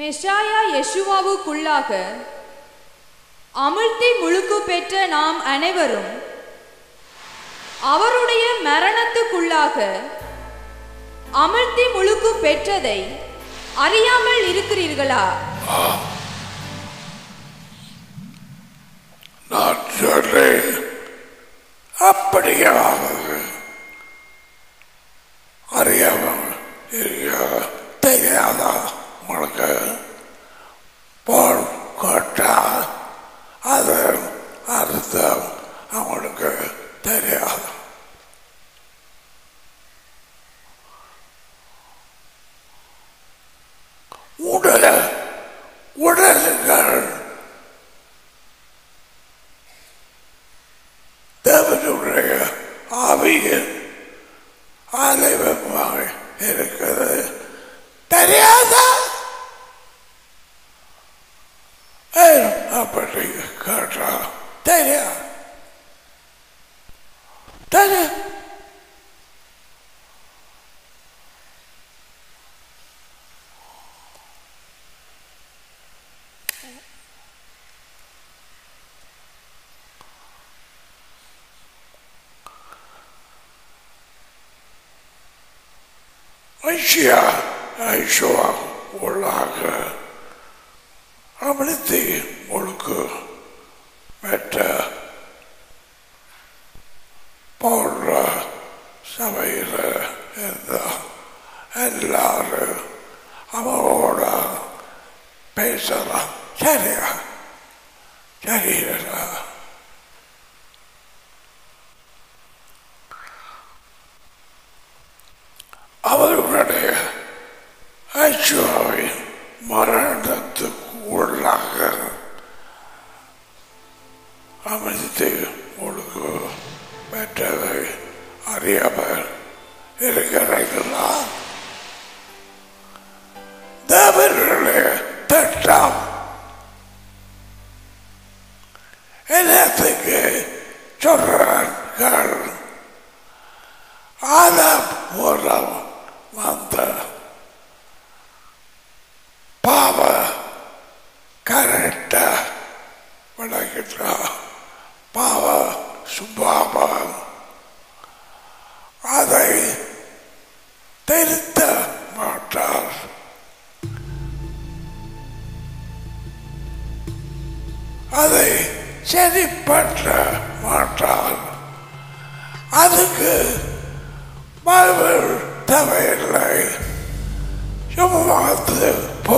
மெஷாயா யெஷுவாவுக்குள்ளாக அமிழ்த்தி முழுக்கு பெற்ற நாம் அனைவரும் அவருடைய மரணத்துக்குள்ளாக அமிழ்த்தி முழுக்கு பெற்றதை அறியாமல் இருக்கிறீர்களா நான் சொல்றேன் அப்படியாவது அறியாமல் இருக்க தெரியாதா உனக்கு போல் கொட்டா அது அர்த்தம் அவனுக்கு தெரியாது உடல உடல்கள் தேவனுடைய ஆவியின் ஆலயமாக இருக்கிறது தெரியாதா ஏன் அப்படி கேட்டா தெரியாது தெரியாது ஐஷியா ஐஷுவா உள்ளாக அமிழ்த்தி முழுக்கு பெற்ற போன்ற சபையில் இருந்த எல்லாரும் அவரோட பேசலாம் சரியா சரியா அவர்களுடைய ஐச்சுவாவின் மரணத்துக்கு உள்ளாக அமைத்து முழுக்கு பெற்றதை அறியாமல் இருக்கிறீர்களா தேவர்களுடைய திட்டம் என்னத்துக்கு சொல்றார்கள் ஆதாம் மூலம் வந்த பாவ கரெக்ட விளக்கிட்டா பாவ சுபாவம் அதை திருத்த மாட்டார் அதை சரிப்பற்ற மாட்டார் அதுக்கு பைபிள் தேவையில்லை சுமமாத்து போ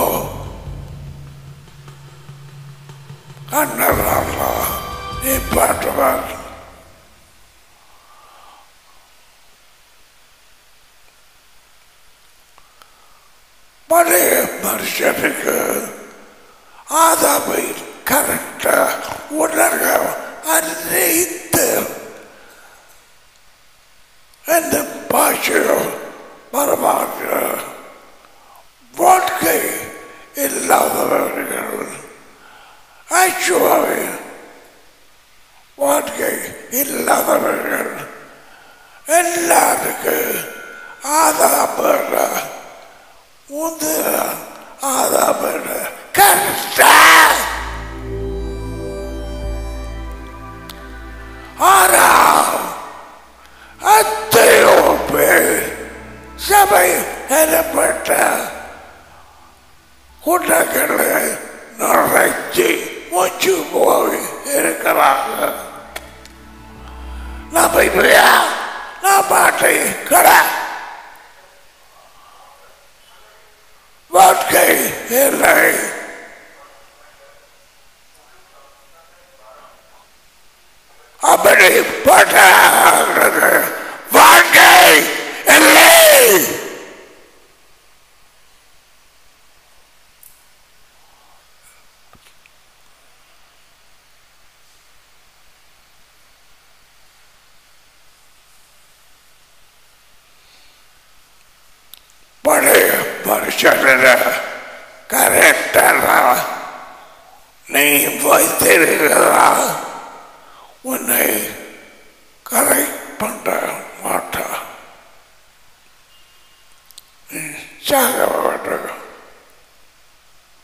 கண்ணலாலா நீ பாட்டுவார் பழைய மனுஷனுக்கு ஆதாமை கரெக்டா உணர்க அனைத்து எந்த பாஷையோ வரமாற்ற வாழ்க்கை இல்லாதவர்கள் ஆக்சுவாவே வாழ்க்கை இல்லாதவர்கள் எல்லாருக்கு ஆதாபட முந்திர ஆதாபட கஷ்டா ஆறாம் அத்தையோ பேர் சபை எனப்பட்ட கூட்டங்களை நுழைச்சி மூச்சு போய் இருக்கிறாங்க நான் போய்யா நான் பாட்டை கடை வாழ்க்கை இல்லை அப்படிப்பட்ட வாழ்க்கை இல்லை பழைய மனுஷன கரெக்டா நீ வைத்திருக்கிறா உன்னை கரெக்ட் பண்ண மாட்டா நீ சாக வேண்டும்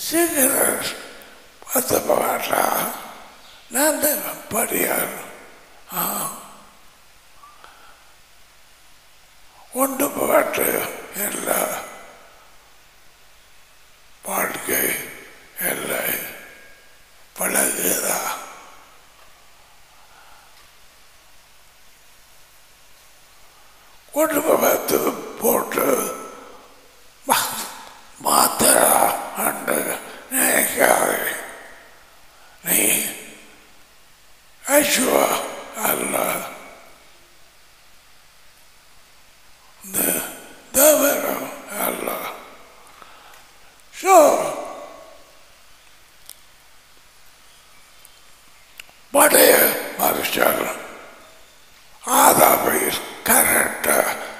சிகரெட் பத்து பாட்டா நான் படியார் ஒன்று பாட்டு எல்லா வாழ்க்கை எல்லை பழகுதா கொண்டு பார்த்து போட்டு மாத்திரா அண்டு நினைக்காதே நீ ஐஷுவா அல்ல இந்த தேவரம் அல்ல ஸோ படைய மனுஷர் ஆதாமை கரெக்டா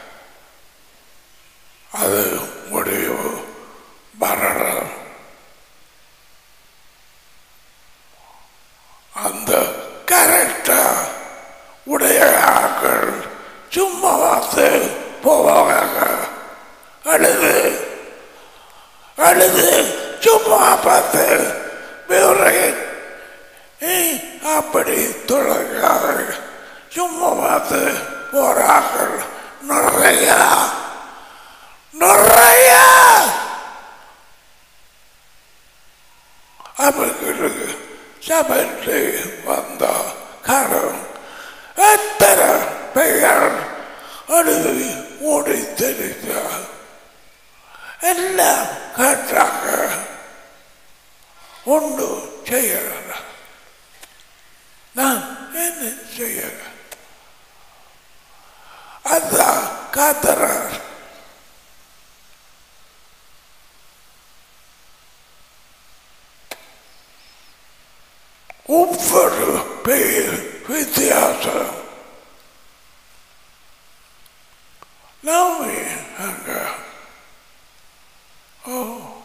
அது முடிவு மரணம் அந்த கரெக்டா உடைய ஆக்கள் சும்மா பார்த்து போவாங்க அழுது அழுது சும்மா பார்த்து விவரை அப்படி தொடங்காத சும்மா பார்த்து போறார்கள் நிறைய நிறைய அவர்களுக்கு சபைக்கு வந்த காரணம் எத்தனை பெயர் அழுது ஓடி தெரிந்தார் எல்லாம் கேட்டாங்க ஒன்று செய்யல நான் என்ன செய்ய அதான் காத்தறார் ஒவ்வொரு பெயர் வித்தியாசம் நாமே அங்க ஓ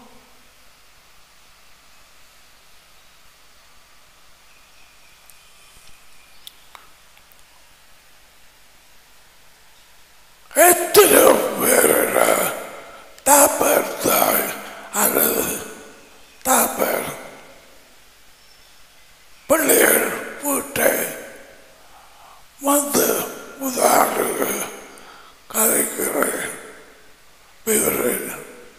எத்தனை பேர தாப்பர் தாய் அல்லது தாப்பர் பிள்ளைகள் வீட்டை வந்து உதாரண கதைக்கிறேன் விவரேன்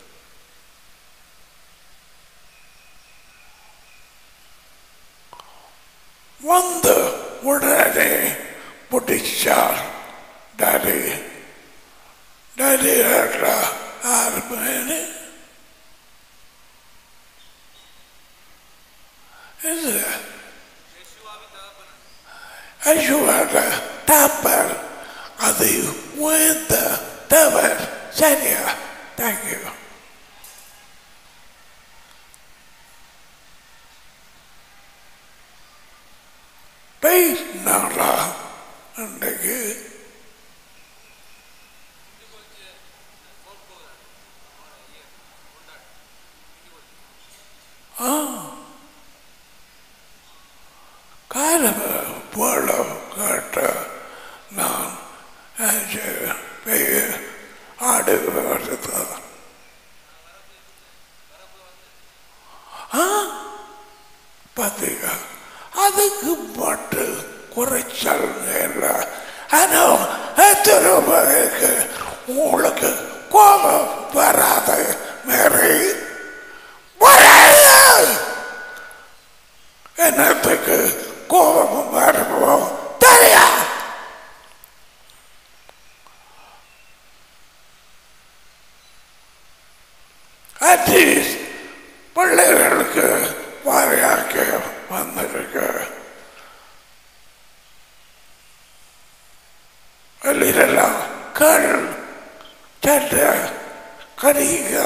வந்த உடனே பிடிச்சார் டாடி டாடி ஆறு மணி இது ஐசுவாக தாப்பர் அது உயர்ந்த தவர் சரியா தேங்க்யூ பேசினாரா அன்றைக்கு ஆ காலம் போல கேட்ட நான் பெயர் ஆடு வருதான் ஆ பார்த்தீங்க அதுக்கு மட்டும் குறைச்சல் இல்லை ஆனால் எத்தனை பேருக்கு உங்களுக்கு கோபம் வராது மேரி வராது என்னத்துக்கு கோபம் வருமோ தெரியா அட்லீஸ்ட் பிள்ளைகளுக்கு வாரியாக்க வந்திருக்கு வெளியிலெல்லாம் கல் சட்டை கடிகா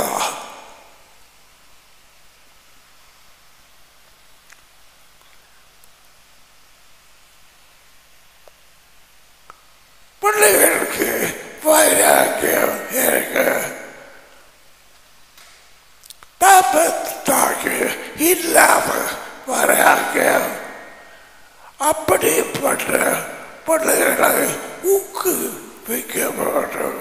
பிள்ளைகளுக்கு வைராக்கியம் இருக்கு தாபத்தாக்கு இல்லாம வைராக்கியம் அப்படிப்பட்ட பிள்ளைகளை ஊக்கு வைக்க வேண்டும்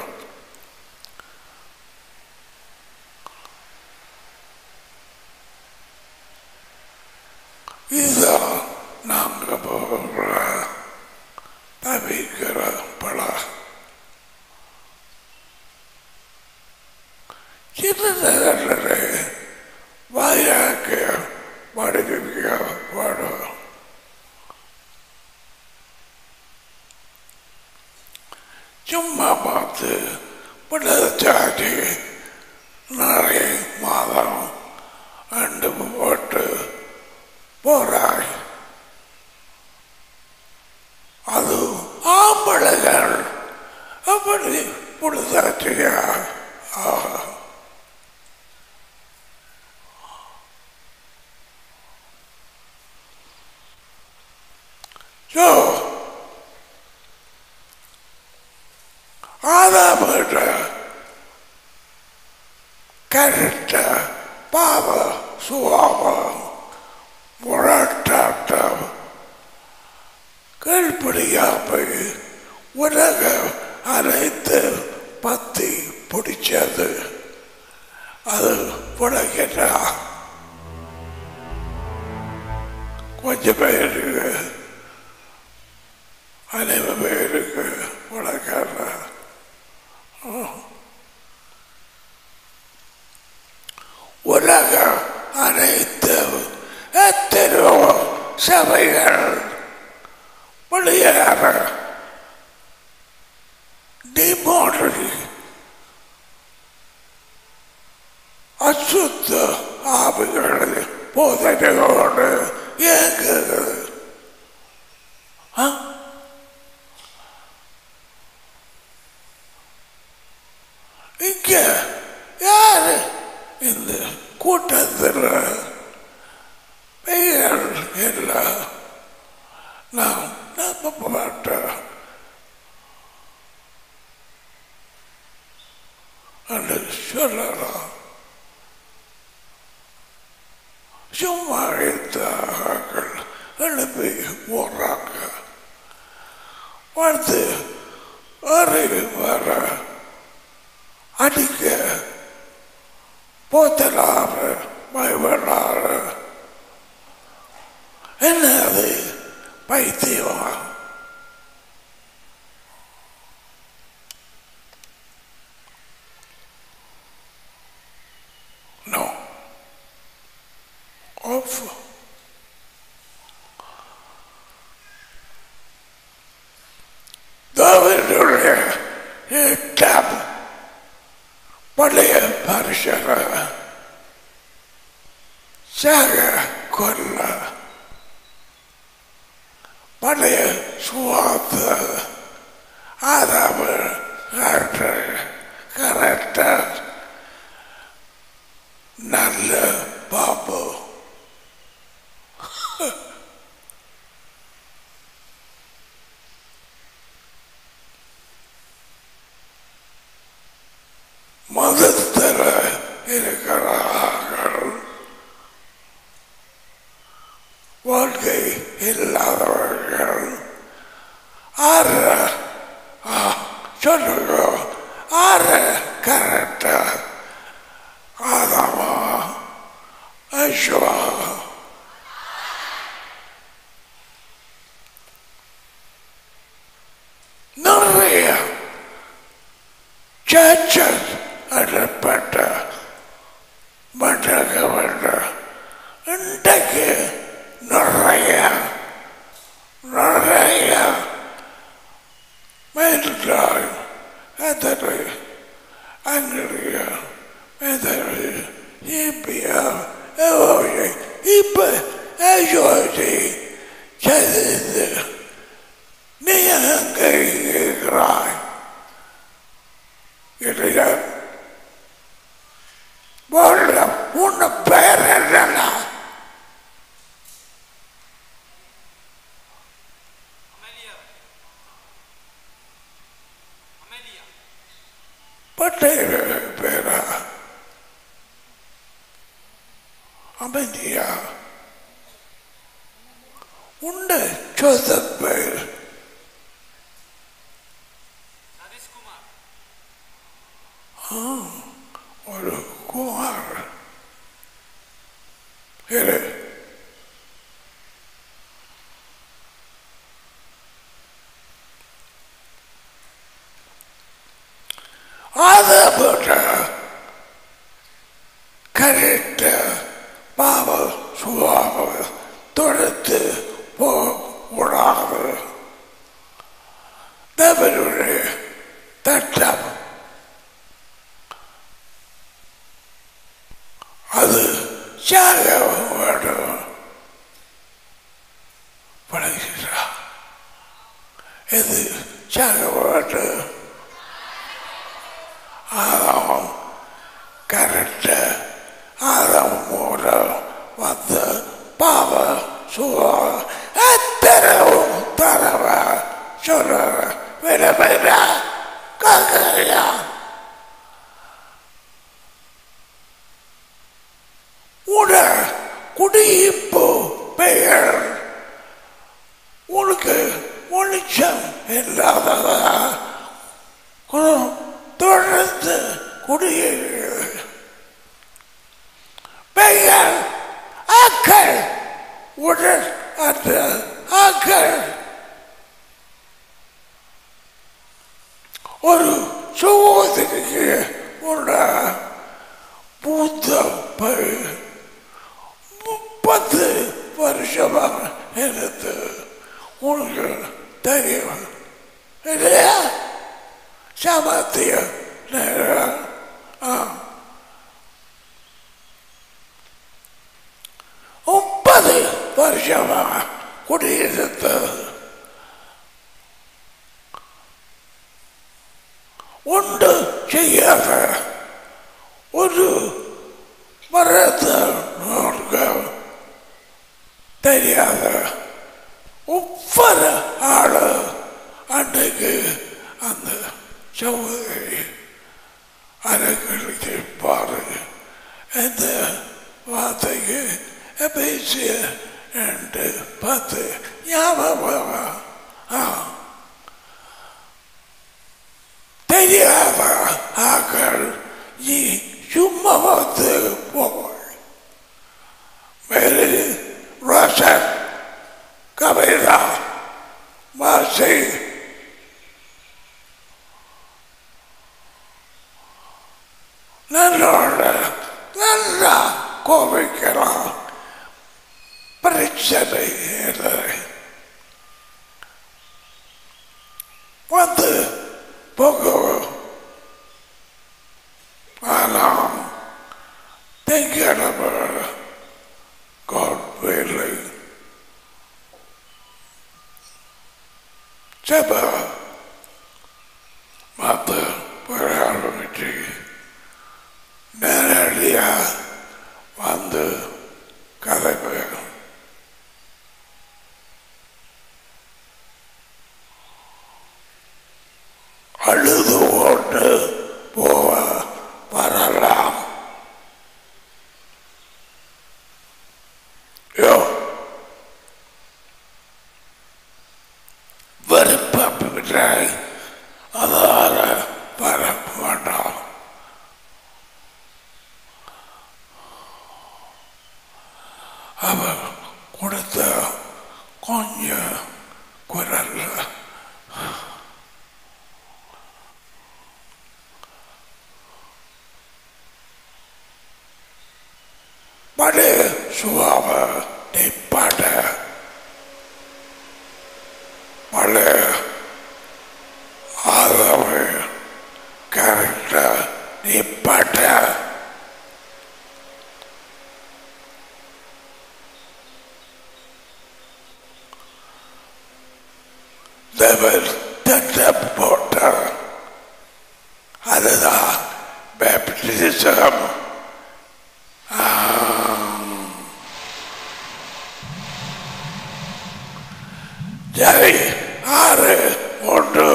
இதுதான் நாங்கள் போகிற தவிக்கிற படம் சின்னதே வாயாக்க வடிவிக்க வரும் சும்மா பார்த்து பிள்ளைச்சாச்சு நாளை மாதம் ரெண்டு போட்டு போறாய் அது ஆம்பளைகள் அப்படி பிடிச்சாச்சியா ஸோ ஆதாமட்ட கருட்ட பாவ சுவாபம் முரட்டாட்டம் கல்படியாமை உலக அனைத்து பத்தி பிடிச்சது அது புடக்கிட்டா கொஞ்சம் பேருக்கு அனைவரு பேருக்கு உலகம் உலகம் அனைத்து எத்தனையோ சபைகள் வெளியேற டிமோனரி அசுத்த ஆவிகள் போதனையோடு இயங்குகிறது ஆ? இங்க யாரு இந்த கூட்டத்தில் பெயர் எல்லாம் நாம் நம்ப மாட்டோம் என்று சொல்லலாம் சும்மா எழுத்தார்கள் எழுப்பி போடுறாங்க வந்து அறிவு வர அடிக்க போத்தலாறு பயப்படாறு என்ன அது பைத்தியம் No. Off. தாவினுடைய எட்டாம் பழைய பரிசர சாக கொல்ல பழைய சுவாத்த ஆறாம கரெக்டா நல்ல பாப்பு மதத்தில் இருக்கிறார்கள் வாழ்க்கை இல்லாதவர்கள் ஆறு ஆ, சொல்லுங்க ஆறு கரெக்டா ஆதாமா ஐஸ்வா நிறைய churches அடப்பட்ட மண்டக வேண்ட இன்றைக்கு நிறைய நிறைய மேலாய் எத்தனை அங்கிலிய எத்தனை இப்பியா எவோயை இப்ப ஐயோசி செய்து நீ அங்கே இருக்கிறாய் இல்லையா வாழ்ற உன்னை பெயர் என்னன்னா Amelia. Amelia. பட்டேர பேரா அமைதியா உண்டு ஜோசப் பேர் Sadish Kumar. ஒரு குமார் இரு சாக வேண்டும் பழகிறார் எது சாக வேண்டும் ஆதாம் கரெக்டு ஆதாம் மூலம் வந்து பாவ சுவ எத்தரவும் தரவ சொல்ற விட விட கதையா உட குடியிருப்பு பெயர் உனக்கு ஒளிச்சம் இல்லாததா குரு- தொடர்ந்து குடியேறு பெயர் ஆக்கள் உடல் அந்த ஆக்கள் ஒரு சகோதரிக்கு உள்ள பூத்த பயிர் முப்பது வருஷமாக இருந்து உனக்கு தெரியும் இல்லையா சமத்திய நேரம் ஆ. முப்பது வருஷமாக குடியிருந்தது ஒன்று செய்யாத ஒரு மரத்தை தெரியாத ஒவ்வொரு ஆளு அன்றைக்கு அந்த சகோதரி அரைக்கழித்து பாருங்க இந்த வார்த்தைக்கு பேசிய ரெண்டு பத்து ஞாபகம் ஆ தெரியாத ஆக்கள் நீ சும்மா வந்து போவாய் மேரி ரோஷன் கவிதா மாசி நல்லோட நல்லா கோபிக்கலாம் பிரச்சனை இல்லை வந்து போகவும் ஆனால் திங்கிழமை God willing ஜப மற்ற ஆரம்பிச்சு நேரடியாக வந்து கதைப்பேன் அழுது ஓட்டு போக வரலாம் யோ வெறுப்பாய் அதால வர வேண்டாம் அவர் கொடுத்த கொஞ்சம் குரல் மடு சுவாவ நிப்பாட மழை ஆதரவு கரெக்டா நிப்பாட்ட தேவர் தட்ட போட்டார் அதுதான் பேப்டிசம் சரி ஆறு ஒன்று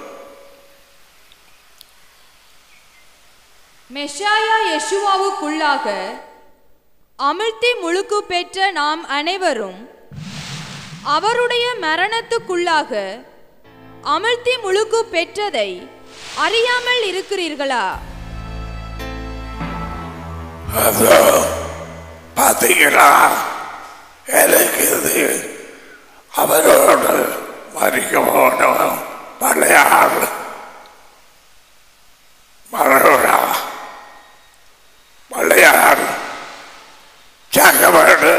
மெஷாயா யெஷுவாவுக்குள்ளாக அமிழ்த்தி முழுக்கு பெற்ற நாம் அனைவரும் அவருடைய மரணத்துக்குள்ளாக அமிழ்த்தி முழுக்கு பெற்றதை அறியாமல் இருக்கிறீர்களா அதோ பார்த்தீங்களா எனக்கு இது அவரோடு மறிக்க போனவன் பழைய ஆள் மரணா பழைய ஆள் சாக்கபாடு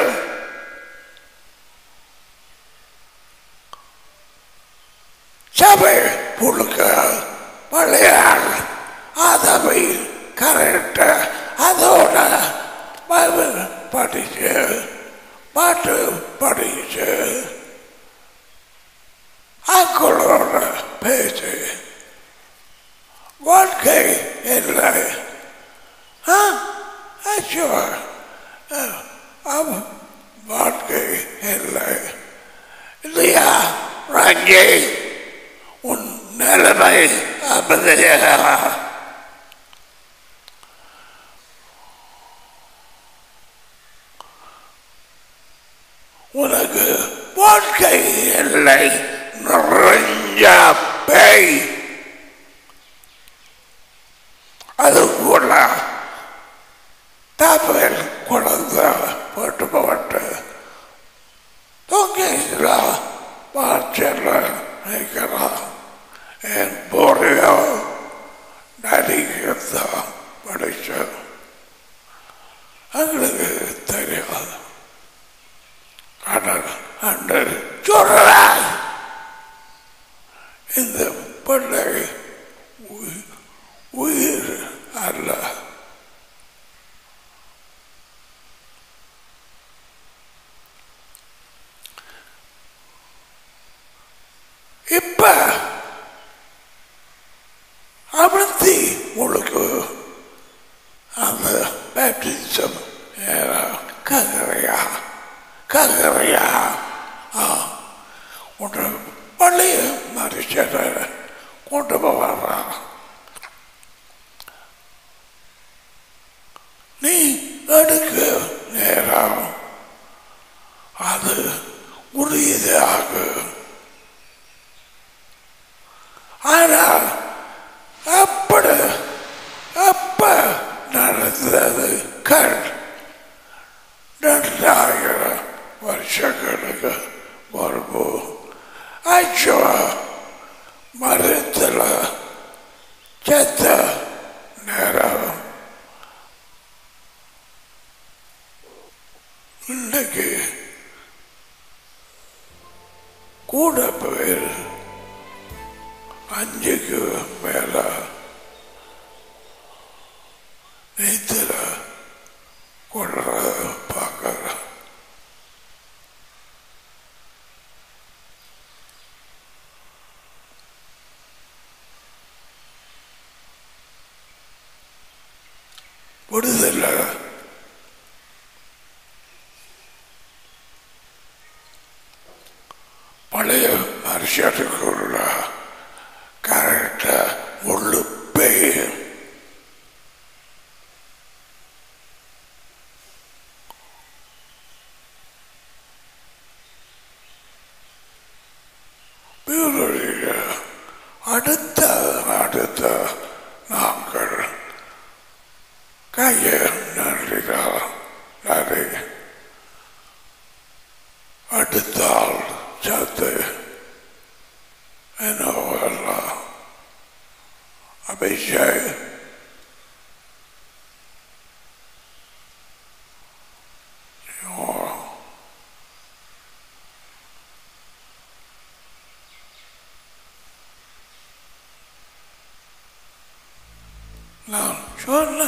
சபை புழுக்க பழைய ஆள் அதை கரெக்ட அதோட பைபிள் படிச்சு பாட்டு படிச்சு அக்களோட பேச்சு வாழ்க்கை இல்லை ஆ அச்சோ அவன் வாழ்க்கை இல்லை இல்லையா ரங்கி உன் நிலைமை அப்படியா உனக்கு வாழ்க்கை இல்லை நிறைஞ்ச பேய் அது கூட தமிழ் குழந்தை போட்டு போட்டு தூங்கிக்கிறா பாய்ச்சல நிற்கிறான் என் போறையோ நடிகத்தை படிச்ச எங்களுக்கு தெரியாது கடல் அன்று சொல்றாய் இந்த பிள்ளை உயி- உயிர் அல்ல இப்ப அமர்த்தி உங்களுக்கு அந்த பேப்டிசம் ககரையா ககரையா ஆ உன்னை பள்ளிய மறிச்சத கொண்டு போவாரா நீ எடுக்க நேரம் அது உரியதாக ஆனால் அப்படி அப்ப நடந்தது கண் ரெண்டாயிரம் வருஷங்களுக்கு வரும்போ அச்சோ மரத்தில் செத்த நேரம் இன்னைக்கு கூட பேர் அஞ்சுக்கு மேல நீத்திர கொள்றத பார்க்கற விடுதலை பழைய மனுஷனுக்குள்ள கரெக்டா முள்ளு பெய்யும் பிறருடைய அடுத்த அடுத்த நாங்கள் கையை நன்றினால் நன்றி அடுத்தால் சத்து என்னவெல்லாம் அபிஷேக் நான் சொன்ன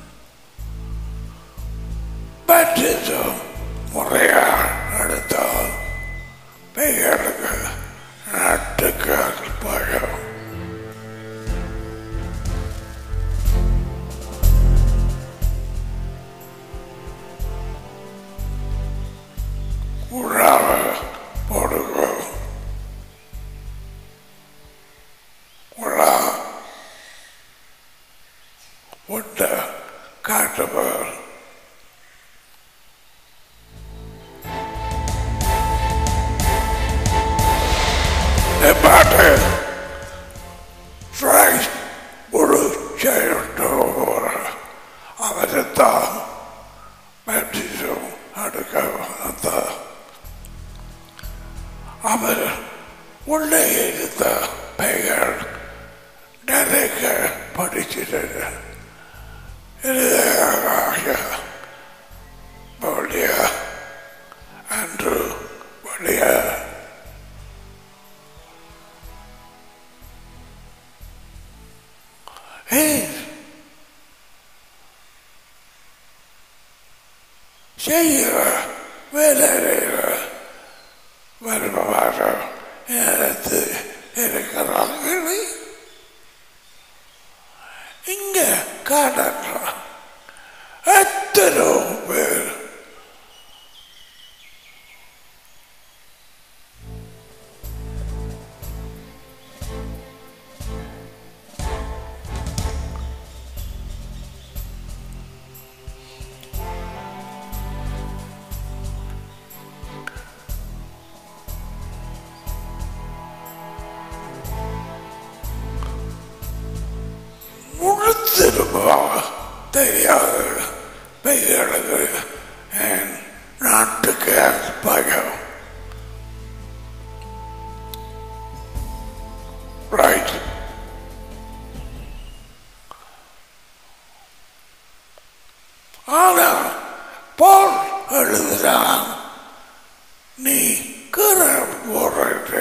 பேப்டிசம் முறையா நடத்தால் பெயருக்கு நாட்டுக்கால் பயம் கூடாக போடுங்க கூடா ஒட்ட காட்டுபவர் பாட்டு Christ ஒரு செய்யட்டோர் அவரைத்தான் பேப்டிசம் அடுக்க வந்த அவர் உள்ளே இருந்த பெயர் நிறைய படிக்கிறது இறுதியாக வழிய அன்று வழிய செய்கிற வேலையில வருபவாக எடுத்து இருக்கிறார்கள் இங்க காட்டுற எத்தனை பேர் முழுத்திருப்பாக தெரியாத பெய்யறது என் நாட்டுக்கு பயம் ரைட் ஆனா போல் எழுதுறான் நீ கீற போடுற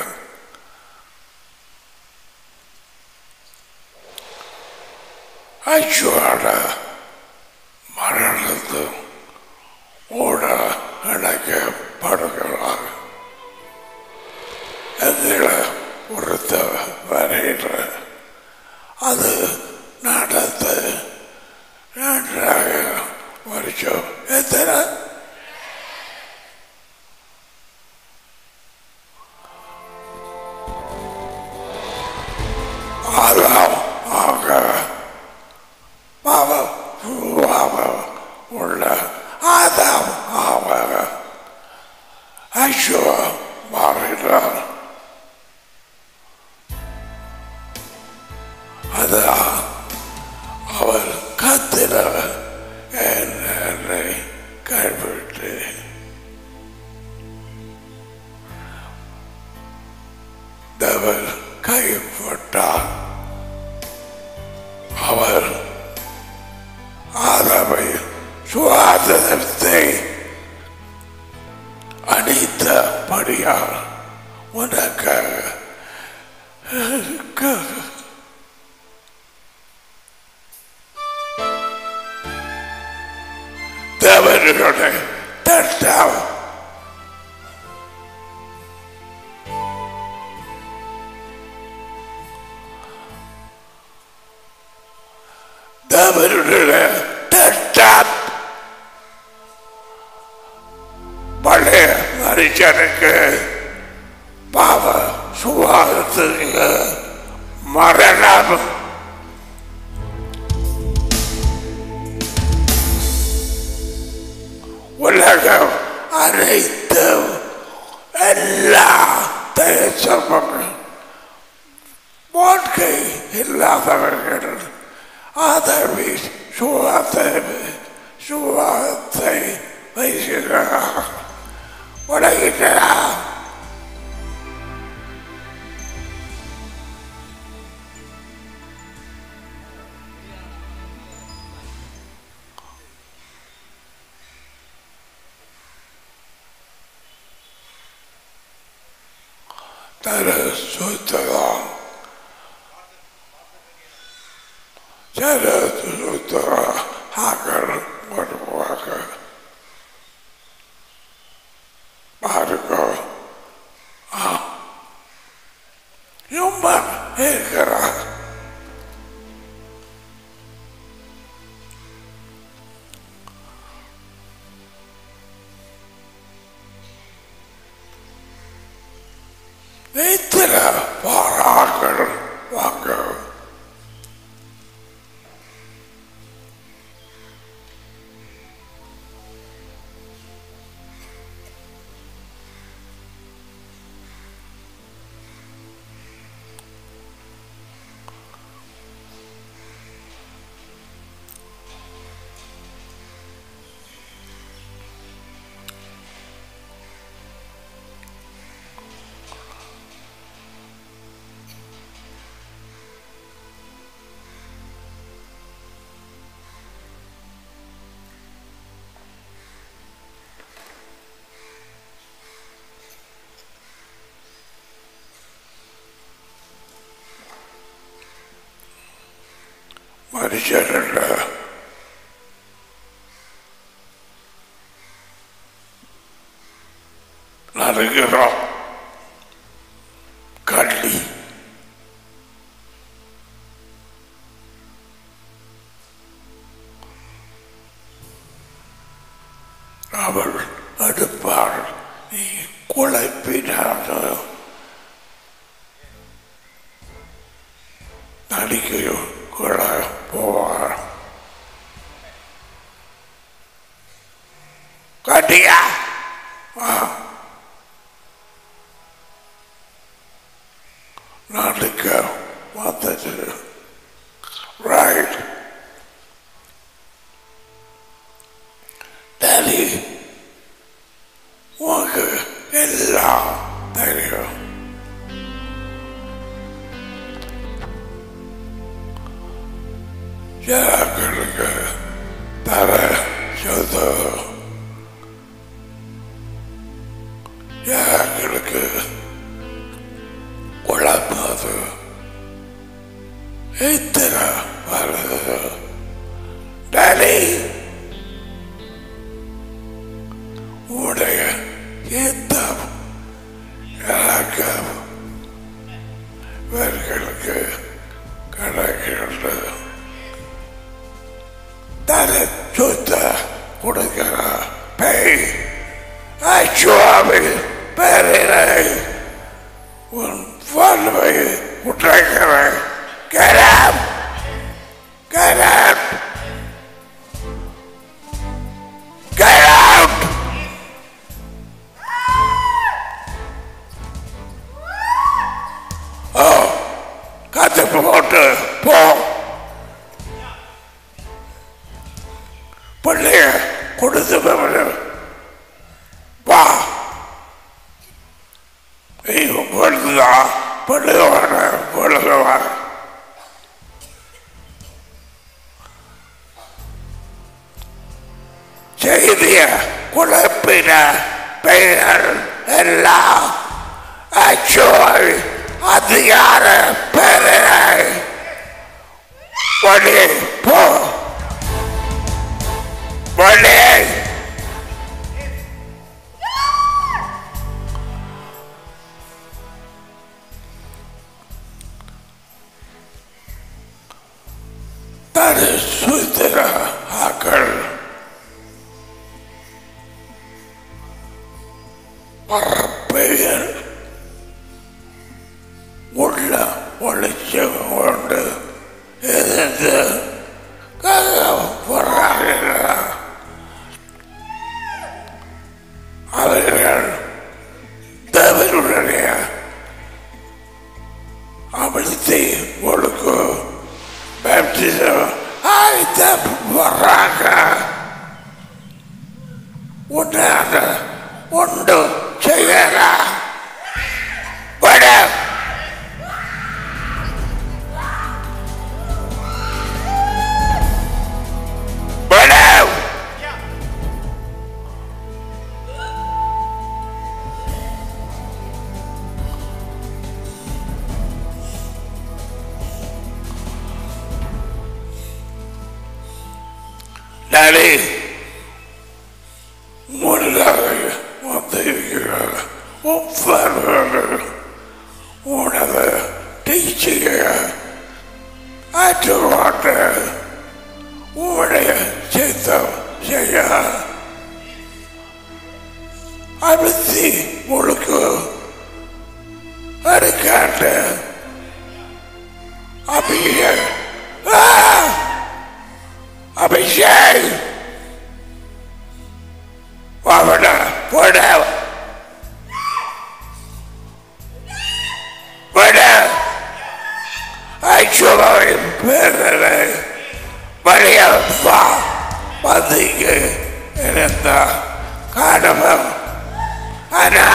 ஐச்சுவாட மரணத்து ஓட அழைக்கப்படுகிறார் எதிர ஒருத்த வரைகிற அது நடத்து நன்றாக வருஷம் எத்தனை அதான் ஆக பாவம் பாவம் உள்ள ஆதாம் ஆவாக ஐயோ மாறினார் அதான் அவர் கத்திர என்னை கைவிட்டு தேவர் கைப்பட்டார் அவர் ஆதாமை சுவாதத்தை அடித்தபடியால் உனக்காக தேவர்களுடைய தட்டாம் தேவர்களுடைய தட்டாம் பழைய மனுஷனுக்கு பாவ சுவாசத்துக்கு மரணம் உலகம் அனைத்தும் எல்லா தேசமும் வாழ்க்கை இல்லாதவர்கள் ஆதரவி சுவாத்தை சுவாத்தை வைக்கிறார் உலகிட்டார் தர சுத்தகம் சர சுத்தகம் ஆக்கள் வருவாங்க பாருங்க ரொம்ப இருக்கிறார் எத்தனை பாராக்கள் வாங்க மனுஷர்கள் வருகிறோம் கள்ளி அவள் அடுப்பாள் நீ குழப்பினான நடிக்கையும் கூட போவாள் கட்டியா நாட்டுக்கு வந்தது ரைட் டேடி உனக்கு எல்லாம் தெரியும் ஜனங்களுக்கு தர சொத்து ஜனங்களுக்கு குழப்பது இத்தனை வருது டேடி உடைய யுத்தம் எனக்கு இவர்களுக்கு கிடைக்கிறது தலை சுத்த கொடுக்கிற பெய் அச்சுவாமி பேரினை உன் வாழ்வை உற்றைக்கிறேன் கரம் கரம் கரம் கத்து போட்டு போ பிள்ளைய கொடுத்து வா ஐயோ பொழுதுதா பொழுது வர பொழுது வர செய்திய குழப்பின பெயர் எல்லாம் அச்சோய் அதிகார பெயரை வழி போ வழி தரு சுத்திர ஆக்கள் பரப்பெயர் உள்ள ஒளிச்சம் கொண்டு எதிர்த்து போராடுகிறார் அவர்கள் தேவனுடைய அமிழ்த்தி ஒழுக்கு பேப்டிசம் ஆயத்த போறாங்க உன்னாக உண்டு செய்யறா வட வட டாடி முன்னாக வந்திருக்கிறார் ஒவ்வொரு உனது டீச்சிங்க ஆற்றுவாட்ட உடைய சித்தம் செய்ய அழுத்தி முழுக்கு அடுக்காட்ட அபிய அபிஷேக் அவன போட போட ஐஸ்வரின் பேரனை மரியாதா வந்திக்கு இருந்த காரணம் ஆனா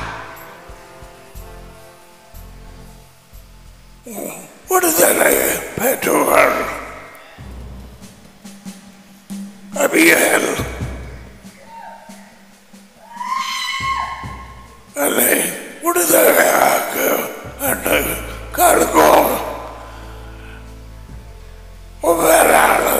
விடுதலை பெற்றவர்கள் அபியல் அதை விடுதலையாக்க என்று கருக்கும் ஒவ்வொரு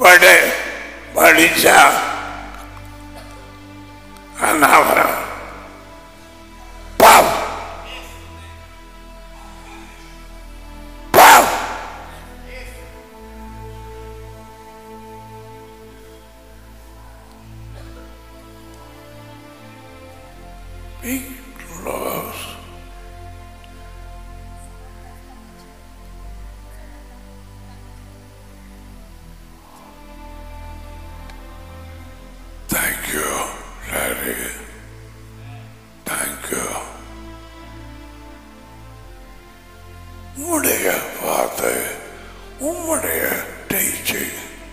படு படிச்சா அண்ணாவரம் pav pav Big loss. Thank you, Larry. Thank you. உம்முடைய வார்த்தை உம்முடைய டீச்சிங்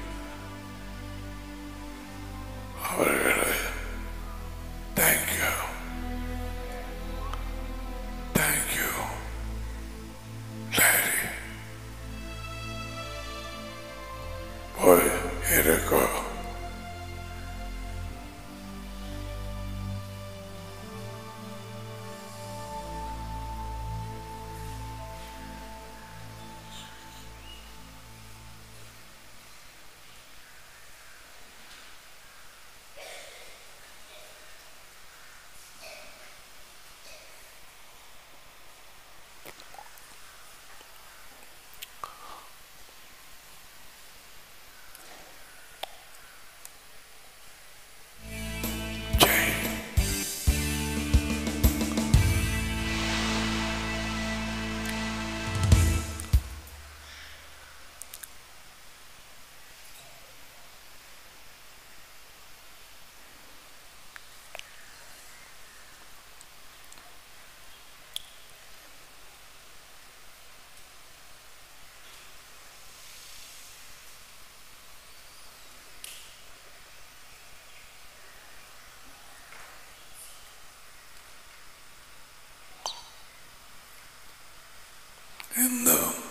அவர்களை தேங்க்யூ தேங்க்யூ லாரி போய் இருக்கோ ஜெய் இந்த